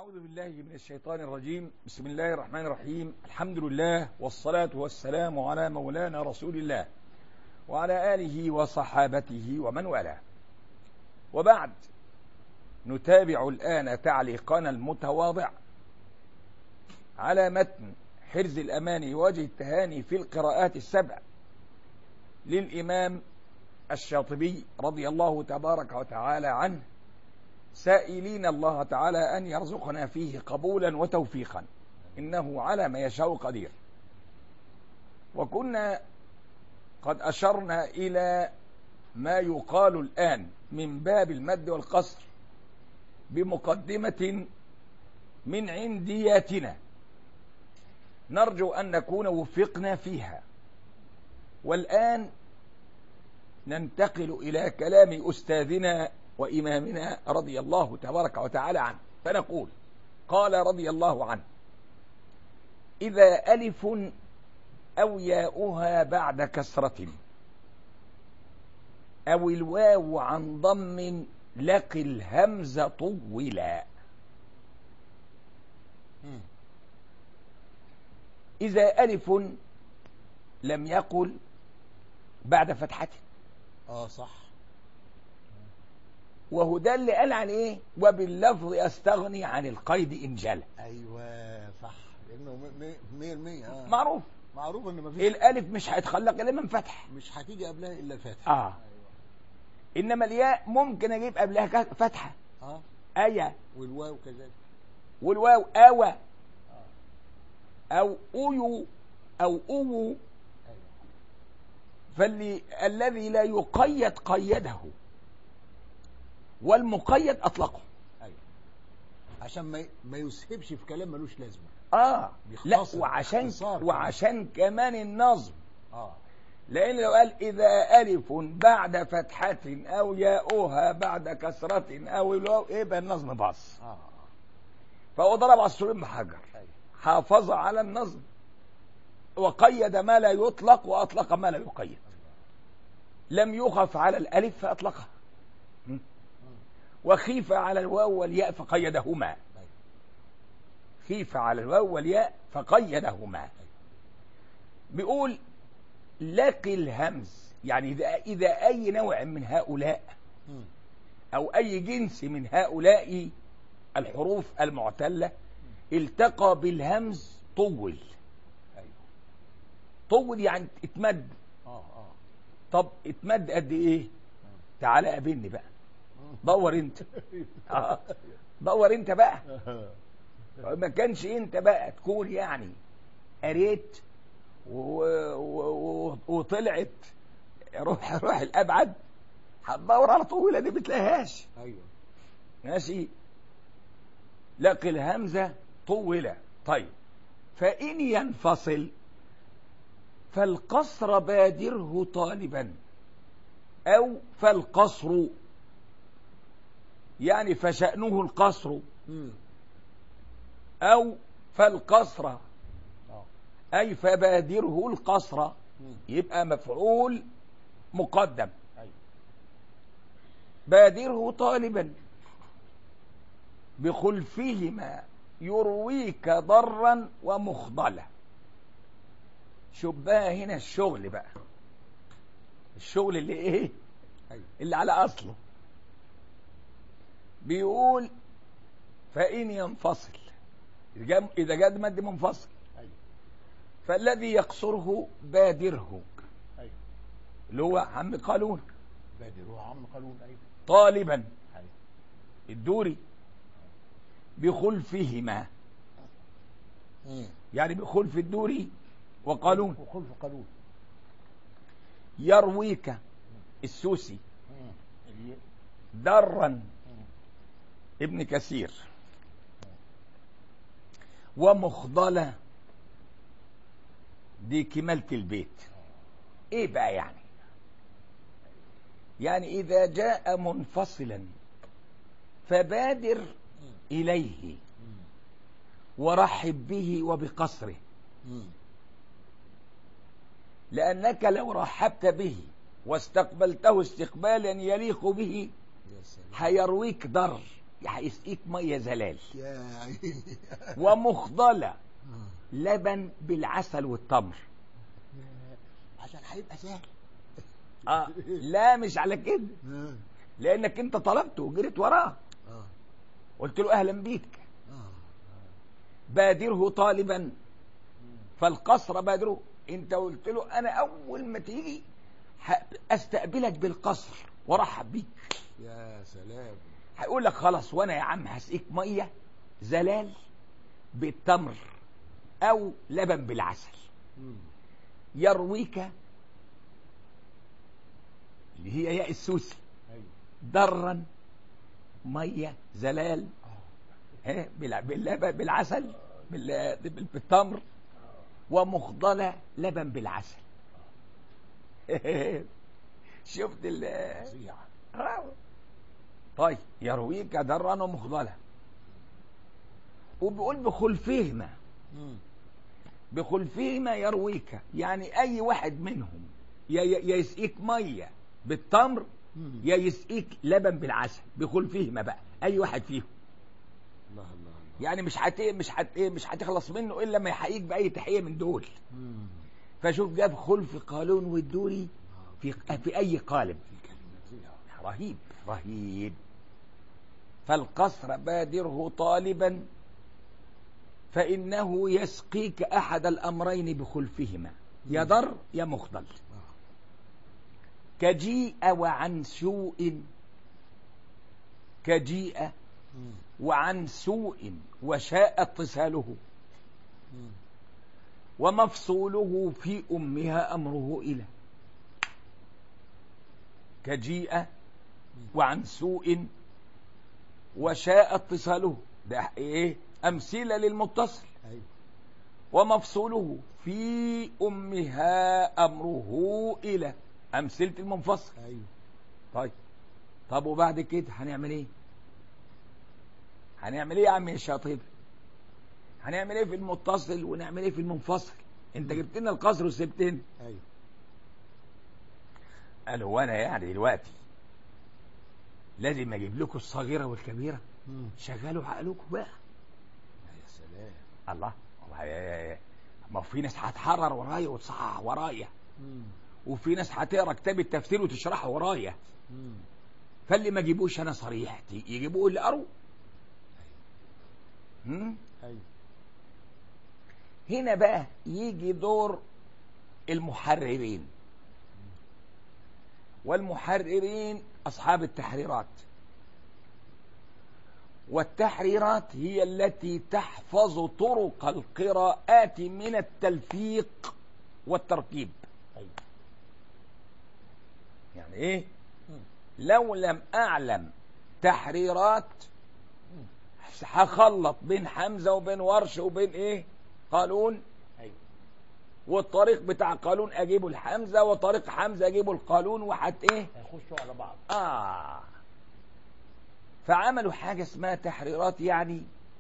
أعوذ بالله من الشيطان الرجيم بسم الله الرحمن الرحيم الحمد لله والصلاة والسلام على مولانا رسول الله وعلى آله وصحابته ومن والاه وبعد نتابع الآن تعليقنا المتواضع على متن حرز الأماني وجه التهاني في القراءات السبع للإمام الشاطبي رضي الله تبارك وتعالى عنه سائلين الله تعالى أن يرزقنا فيه قبولا وتوفيقا إنه على ما يشاء قدير وكنا قد أشرنا إلى ما يقال الآن من باب المد والقصر بمقدمة من عندياتنا نرجو أن نكون وفقنا فيها والآن ننتقل إلى كلام أستاذنا وإمامنا رضي الله تبارك وتعالى عنه فنقول قال رضي الله عنه إذا ألف أو ياؤها بعد كسرة أو الواو عن ضم لق الهمز طولا إذا ألف لم يقل بعد فتحته اه صح وهو ده اللي قال عن ايه وباللفظ استغني عن القيد ان جل ايوه صح لانه 100% اه معروف معروف ان مفيش الالف مش هيتخلق الا من فتح مش هتيجي قبلها الا الفاتحه اه انما الياء ممكن اجيب قبلها ك- فتحه اه ايا والواو كذلك والواو اوى او ايو او اوو ايوه فاللي الذي لا يقيد قيده والمقيد اطلقه ايوه عشان ما ما يسهبش في كلام ملوش لازمه اه لا بيختصر، وعشان اختصار كمان. وعشان كمان النظم اه لأن لو قال إذا ألف بعد فتحة أو ياؤها بعد كسرة أو الواو يبقى النظم باص اه فهو ضرب عصفورين بحجر ايوه حافظ على النظم وقيد ما لا يطلق وأطلق ما لا يقيد لم يخف على الألف فأطلقها م? وخيف على الواو والياء فقيدهما ايوه خيف على الواو والياء فقيدهما بيقول لقي الهمز يعني إذا, إذا أي نوع من هؤلاء مم. أو أي جنس من هؤلاء الحروف المعتلة التقى بالهمز طول ايوه طول يعني اتمد اه اه طب اتمد قد ايه تعالى قابلني بقى دور انت آه. دور انت بقى ما كانش انت بقى تكون يعني قريت و... و... و... وطلعت روح روح الابعد هتدور على طويله دي بتلاقيهاش ايوه ماشي لقي الهمزه طوله طيب فان ينفصل فالقصر بادره طالبا او فالقصر يعني فشأنه القصر مم. أو فالقصر اه أي فبادره القصر مم. يبقى مفعول مقدم ايوه بادره طالبا بخلفهما يرويك ضرا ومخضلة شوف بقى هنا الشغل بقى الشغل اللي ايه ايوه اللي على أصله بيقول فإن ينفصل إذا جا- إذا جاد مد منفصل ايوه فالذي يقصره بادره ايوه اللي هو عم قالون بادر هو عم قانون ايوه طالبا ايوه الدوري بخلفهما مم. يعني بخلف الدوري وقالون وخلف قانون يرويك السوسي مم. اللي- درا مم. ابن كثير ومخضلة دي كمالة البيت ايه بقى يعني يعني اذا جاء منفصلا فبادر مم. اليه مم. ورحب به وبقصره مم. لأنك لو رحبت به واستقبلته استقبالا يليق به يا سلام هيرويك ضر هيسقيك ميه زلال يا عيني ومخضله آه. لبن بالعسل والتمر يا- عشان هيبقى سهل اه لا مش على كده اه لانك انت طلبته وجريت وراه اه قلت له اهلا بيك اه بادره طالبا فالقصر بادره انت قلت له انا اول ما تيجي ه- استقبلك بالقصر وارحب بيك يا سلام هيقول لك خلاص وانا يا عم هسقيك ميه زلال بالتمر او لبن بالعسل مم. يرويك اللي هي ياء السوسي ايوه درا ميه زلال ها بالع- باللبن بالعسل بال- بال- بالتمر ومخضله لبن بالعسل شفت ال فظيع طيب يرويك درا ومخضله وبيقول بخلفهما مم. بخلفهما يرويك يعني اي واحد منهم يا يا يسقيك ميه بالتمر مم. يا يسقيك لبن بالعسل بخلفهما بقى اي واحد فيهم الله الله الله يعني مش هت مش هت مش هتخلص منه الا ما يحييك باي تحيه من دول مم. فشوف جاب خلف قالون والدوري آه. في في اي قالب في كلمة فظيعة رهيب رهيب فالقصر بادره طالبا فإنه يسقيك أحد الأمرين بخلفهما يا ضر يا مخضل آه. كجيء وعن سوء كجيء مم. وعن سوء وشاء اتصاله مم. ومفصوله في أمها أمره إلى كجيء وعن سوء وشاء اتصاله ده ايه أمثلة للمتصل ايوه ومفصوله في أمها أمره إلى أمثلة المنفصل ايوه طيب طب وبعد كده هنعمل ايه هنعمل ايه يا عم الشاطب هنعمل ايه في المتصل ونعمل ايه في المنفصل انت جبت لنا القصر وسبتني ايوه قال هو انا يعني دلوقتي لازم اجيب لكم الصغيره والكبيره مم. شغلوا عقلكم بقى يا سلام الله هو- ما في ناس هتحرر ورايا وتصحح ورايا مم. وفي ناس هتقرا كتاب التفسير وتشرحه ورايا مم. فاللي ما جيبوش انا صريح يجيبوه اللي قروا هم؟ ايوه هنا بقى يجي دور المحررين والمحررين أصحاب التحريرات والتحريرات هي التي تحفظ طرق القراءات من التلفيق والتركيب ايوه يعني ايه مم. لو لم اعلم تحريرات مم. هخلط بين حمزه وبين ورش وبين ايه قانون ايوه والطريق بتاع قانون اجيبه الحمزه وطريق حمزه اجيبه القانون وحت ايه هيخشوا على بعض اه فعملوا حاجه اسمها تحريرات يعني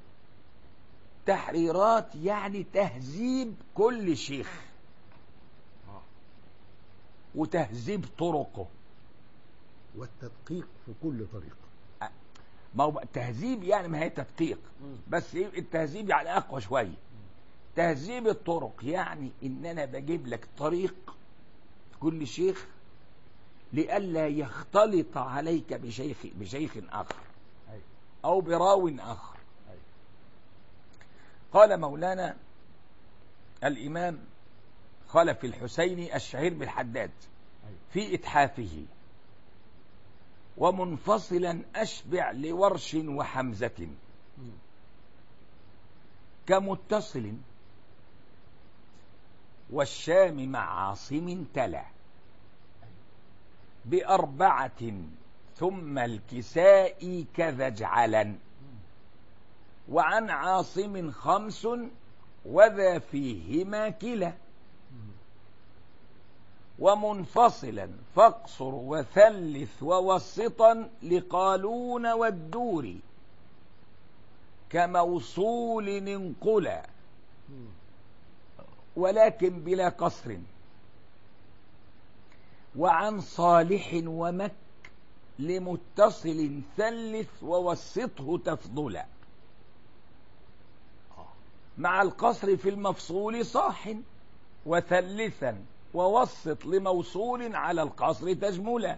تحريرات يعني تهذيب كل شيخ اه وتهذيب طرقه والتدقيق في كل طريق ما هو بقى تهذيب يعني ما هي تدقيق مم. بس إيه التهذيب يعني اقوى شويه تهذيب الطرق يعني ان انا بجيب لك طريق كل شيخ لئلا يختلط عليك بشيخ بشيخ اخر ايوه او براو اخر ايوه قال مولانا الامام خلف الحسيني الشهير بالحداد ايوه في اتحافه ومنفصلا اشبع لورش وحمزه مم. كمتصل والشام مع عاصم تلا بأربعة ثم الكساء كذا اجعلا مم. وعن عاصم خمس وذا فيهما كلا مم. ومنفصلا فاقصر وثلث ووسطا لقالون والدور كموصول انقلا مم. ولكن بلا قصر وعن صالح ومك لمتصل ثلث ووسطه تفضلا اه مع القصر في المفصول صاح وثلثا ووسط لموصول على القصر تجملا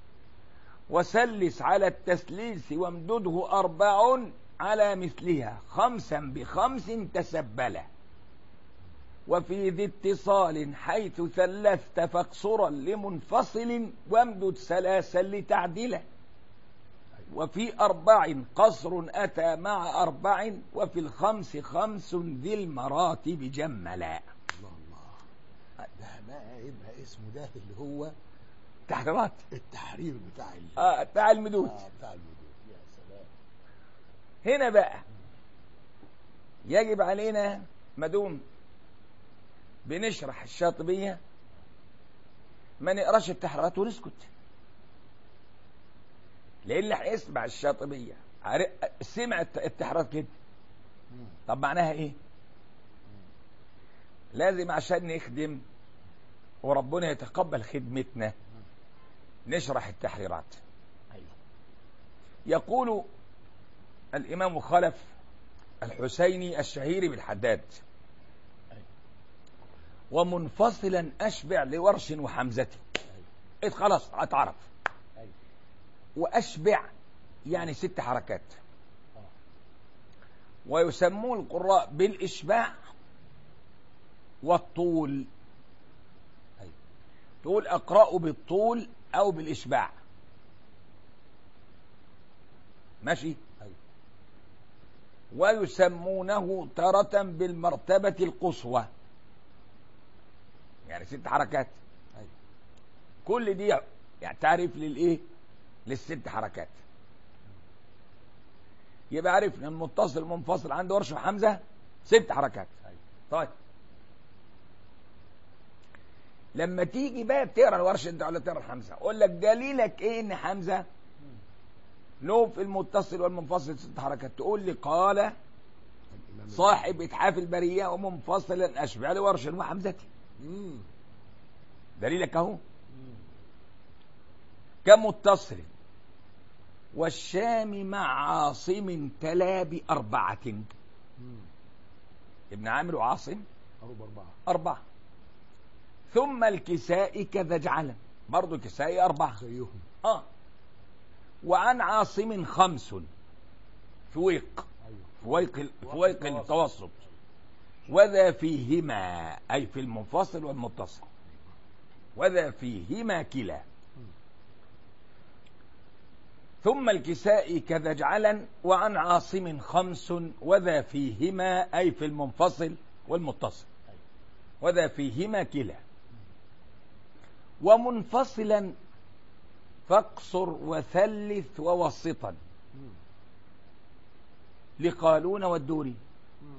وسلس على التسليس وامدده أربع على مثلها خمسا بخمس تسبلا وفي ذي اتصال حيث ثلثت فاقصرا لمنفصل وامدد سلاسا لتعدلا وفي أربع قصر أتى مع أربع وفي الخمس خمس ذي المراتب جملا الله الله ده بقى يبقى اسمه ده اللي هو تحريرات التحرير بتاع ال... آه بتاع المدود آه بتاع الوجود يا سلام هنا بقى يجب علينا مدوم بنشرح الشاطبية ما نقراش التحريرات ونسكت لان اللي هيسمع الشاطبية عر- سمع الت- التحريرات كده مم. طب معناها ايه لازم عشان نخدم وربنا يتقبل خدمتنا نشرح التحريرات ايوه يقول الإمام خلف الحسيني الشهير بالحداد أيوة. ومنفصلا أشبع لورش وحمزة إيه خلاص اتعرف ايوه وأشبع يعني ست حركات اه ويسمون القراء بالإشباع والطول ايوه تقول أقرأ بالطول أو بالإشباع ماشي ايوه ويسمونه تارة بالمرتبة القصوى يعني ست حركات ايوه كل دي يعني تعريف للايه للست حركات يبقى عرفنا المتصل منفصل عنده ورش وحمزة ست حركات ايوه طيب لما تيجي بقى بتقرا الورش انت ولا تقرا الحمزه اقول لك دليلك ايه ان حمزه مم. له في المتصل والمنفصل ست حركات تقول لي قال الإمام صاحب اتحاف البريه ومنفصلا اشبع لورش وحمزه مم. دليلك اهو مم. كمتصل والشام مع عاصم تلا بأربعة مم. ابن عامر وعاصم أربعة أربعة أربعة ثم الكساء كذا جعلا برضو الكساء أربعة زيهم آه وعن عاصم خمس فويق أيوه فويق فويق التوسط وذا فيهما أي في المنفصل والمتصل وذا فيهما كلا ثم الكساء كذا جعلا وعن عاصم خمس وذا فيهما أي في المنفصل والمتصل وذا فيهما كلا ومنفصلا فاقصر وثلث ووسطا مم. لقالون والدوري مم.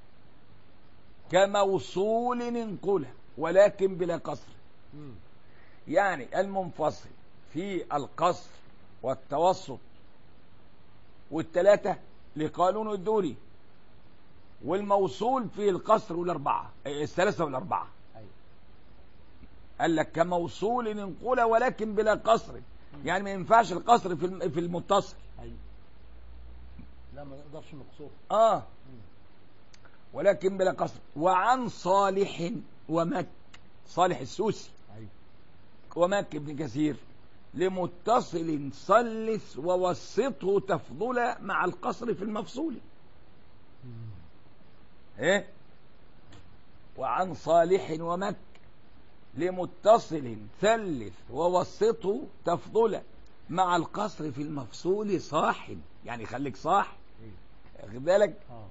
كموصول انقله ولكن بلا قصر مم. يعني المنفصل في القصر والتوسط والثلاثة لقانون الدوري والموصول في القصر والأربعة إيه، الثلاثة والأربعة أيوه قال لك كموصول انقل ولكن بلا قصر يعني ما ينفعش القصر في الم- في المتصل أيوه لا ما نقدرش نقصره اه مم. ولكن بلا قصر وعن صالح ومك صالح السوسي أيوه ومك ابن كثير لمتصل صلث ووسطه تفضل مع القصر في المفصول مم. ايه وعن صالح ومك لمتصل ثلث ووسطه تفضل مع القصر في المفصول صاح يعني خليك صاح أيوه واخد بالك آه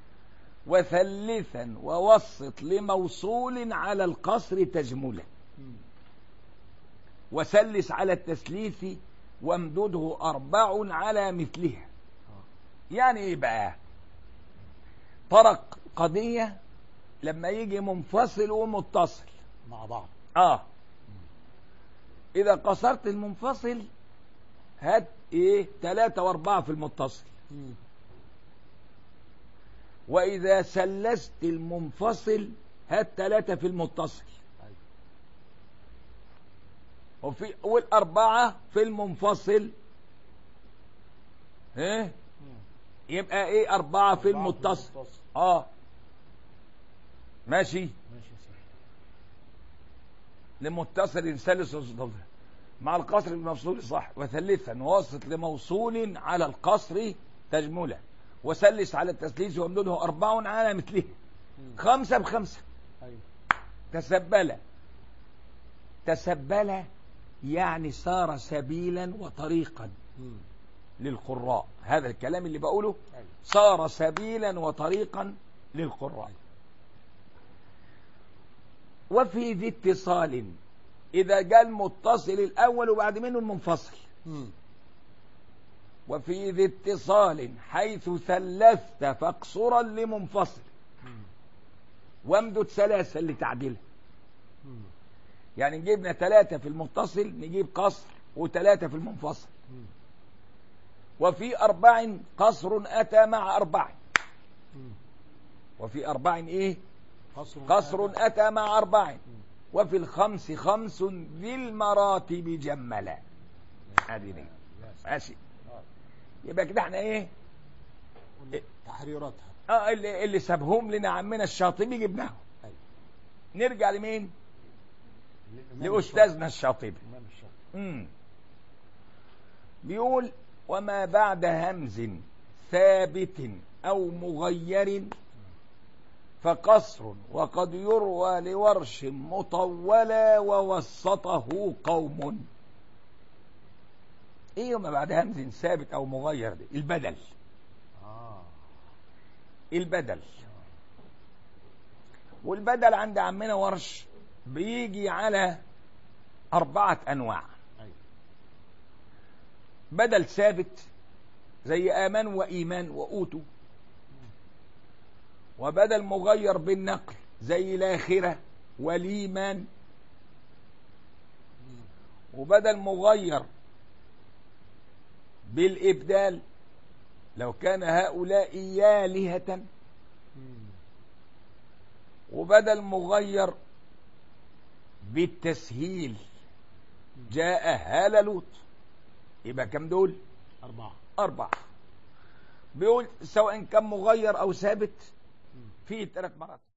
وثلثا ووسط لموصول على القصر تجمله مم. وسلس على التسليث وامدده أربع على مثلها آه يعني ايه بقى طرق قضية لما يجي منفصل ومتصل مع بعض اه اذا قصرت المنفصل هات ايه ثلاثة واربعة في المتصل مم. واذا سلست المنفصل هات ثلاثة في المتصل أيوه وفي والأربعة في المنفصل ايه مم. يبقى ايه أربعة في أربعة المتصل المتصل. اه ماشي ماشي يا سيدي لمتصل ثالث وصل مع القصر المفصول صح وثالثا واسط لموصول على القصر تجمله وثلث على التثليث وامدده أربع على مثله مم. خمسة بخمسة ايوه تسبل تسبل يعني صار سبيلا وطريقا مم. للقراء هذا الكلام اللي بقوله ايوه صار سبيلا وطريقا للقراء وفي ذي اتصال إذا جاء المتصل الأول وبعد منه المنفصل مم. وفي ذي اتصال حيث ثلثت فاقصرا لمنفصل مم. وامدد ثلاثة لتعديله مم. يعني جبنا ثلاثة في المتصل نجيب قصر وثلاثة في المنفصل مم. وفي أربع قصر أتى مع أربع مم. وفي أربع إيه قصر قصر هذا. أتى مع أربع وفي الخمس خمس ذي المراتب جملا هذه دي يا سلام. ماشي آه. يبقى كده احنا ايه قلنا تحريراتها اه اللي, اللي سابهم لنا عمنا الشاطبي جبناهم ايوه نرجع لمين الإمام لأستاذنا الشاطبي الشاطبي. الإمام الشاطبي مم. بيقول وما بعد همز ثابت أو مغير فقصر وقد يروى لورش مطولا ووسطه قوم ايه وما بعد همز ثابت او مغير دي البدل اه البدل والبدل عند عمنا ورش بيجي على أربعة أنواع ايوه بدل ثابت زي آمان وإيمان وأوتوا وبدل مغير بالنقل زي الآخرة والإيمان مم. وبدل مغير بالإبدال لو كان هؤلاء آلهة مم. وبدل مغير بالتسهيل جاء هال لوط يبقى كم دول أربعة أربعة بيقول سواء كان مغير أو ثابت مم. فيه ثلاث مرات